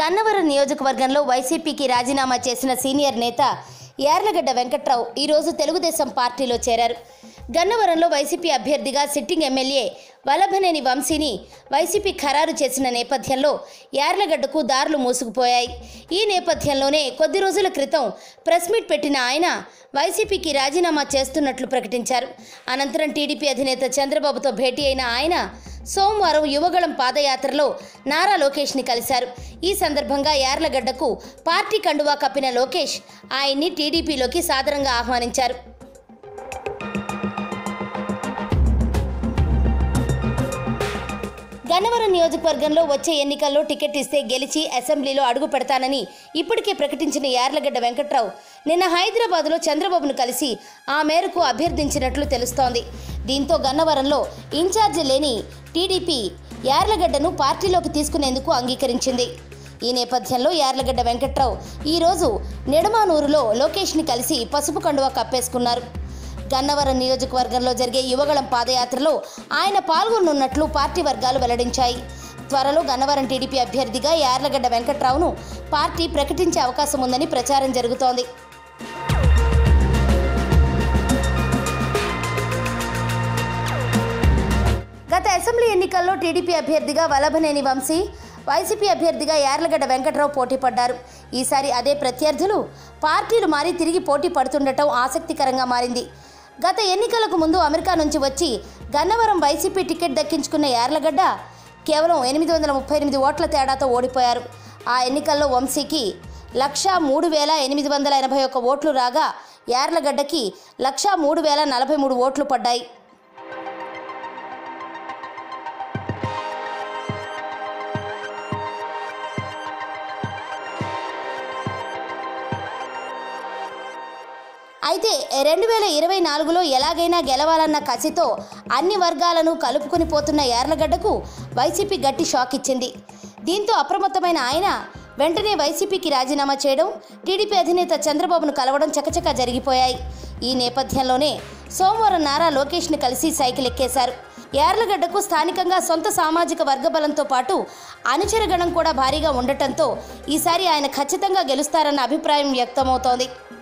గన్నవరం నియోజకవర్గంలో వైసీపీకి రాజీనామా చేసిన సీనియర్ నేత యార్లగడ్డ వెంకట్రావు ఈరోజు తెలుగుదేశం పార్టీలో చేరారు గన్నవరంలో వైసీపీ అభ్యర్థిగా సిట్టింగ్ ఎమ్మెల్యే వల్లభనేని వంశీని వైసీపీ ఖరారు చేసిన నేపథ్యంలో యార్లగడ్డకు దారులు మూసుకుపోయాయి ఈ నేపథ్యంలోనే కొద్ది రోజుల క్రితం ప్రెస్ మీట్ పెట్టిన ఆయన వైసీపీకి రాజీనామా చేస్తున్నట్లు ప్రకటించారు అనంతరం టీడీపీ అధినేత చంద్రబాబుతో భేటీ అయిన ఆయన సోమవారం యువగళం పాదయాత్రలో నారా లోకేష్ని కలిశారు ఈ సందర్భంగా యార్లగడ్డకు పార్టీ కండువా కప్పిన లోకేష్ ఆయన్ని టీడీపీలోకి సాదరంగా ఆహ్వానించారు గన్నవరం నియోజకవర్గంలో వచ్చే ఎన్నికల్లో టికెట్ ఇస్తే గెలిచి అసెంబ్లీలో అడుగు పెడతానని ఇప్పటికే ప్రకటించిన యార్లగడ్డ వెంకట్రావు నిన్న హైదరాబాద్లో చంద్రబాబును కలిసి ఆ మేరకు అభ్యర్థించినట్లు తెలుస్తోంది దీంతో గన్నవరంలో ఇన్ఛార్జి లేని టీడీపీ యార్లగడ్డను పార్టీలోకి తీసుకునేందుకు అంగీకరించింది ఈ నేపథ్యంలో యార్లగడ్డ వెంకట్రావు ఈరోజు నిడమానూరులో లోకేష్ని కలిసి పసుపు కండువా కప్పేసుకున్నారు గన్నవరం నియోజకవర్గంలో జరిగే యువగళం పాదయాత్రలో ఆయన పాల్గొనున్నట్లు పార్టీ వర్గాలు వెల్లడించాయి త్వరలో గన్నవరం టీడీపీ అభ్యర్థిగా యార్లగడ్డ వెంకట్రావును పార్టీ ప్రకటించే అవకాశం ఉందని ప్రచారం జరుగుతోంది గత అసెంబ్లీ ఎన్నికల్లో టీడీపీ అభ్యర్థిగా వల్లభనేని వంశీ వైసీపీ అభ్యర్థిగా యార్లగడ్డ వెంకట్రావు పోటీ పడ్డారు ఈసారి అదే ప్రత్యర్థులు పార్టీలు మారి తిరిగి పోటీ పడుతుండటం ఆసక్తికరంగా మారింది గత ఎన్నికలకు ముందు అమెరికా నుంచి వచ్చి గన్నవరం వైసీపీ టికెట్ దక్కించుకున్న యార్లగడ్డ కేవలం ఎనిమిది వందల ముప్పై ఎనిమిది ఓట్ల తేడాతో ఓడిపోయారు ఆ ఎన్నికల్లో వంశీకి లక్షా మూడు వేల ఎనిమిది వందల ఎనభై ఒక్క ఓట్లు రాగా యార్లగడ్డకి లక్షా మూడు వేల నలభై మూడు ఓట్లు పడ్డాయి అయితే రెండు వేల ఇరవై నాలుగులో ఎలాగైనా గెలవాలన్న కసితో అన్ని వర్గాలను కలుపుకొని పోతున్న యార్లగడ్డకు వైసీపీ గట్టి షాక్ ఇచ్చింది దీంతో అప్రమత్తమైన ఆయన వెంటనే వైసీపీకి రాజీనామా చేయడం టీడీపీ అధినేత చంద్రబాబును కలవడం చకచకా జరిగిపోయాయి ఈ నేపథ్యంలోనే సోమవారం నారా లోకేష్ని కలిసి సైకిల్ ఎక్కేశారు యార్లగడ్డకు స్థానికంగా సొంత సామాజిక వర్గ బలంతో పాటు అనుచరగణం కూడా భారీగా ఉండటంతో ఈసారి ఆయన ఖచ్చితంగా గెలుస్తారన్న అభిప్రాయం వ్యక్తమవుతోంది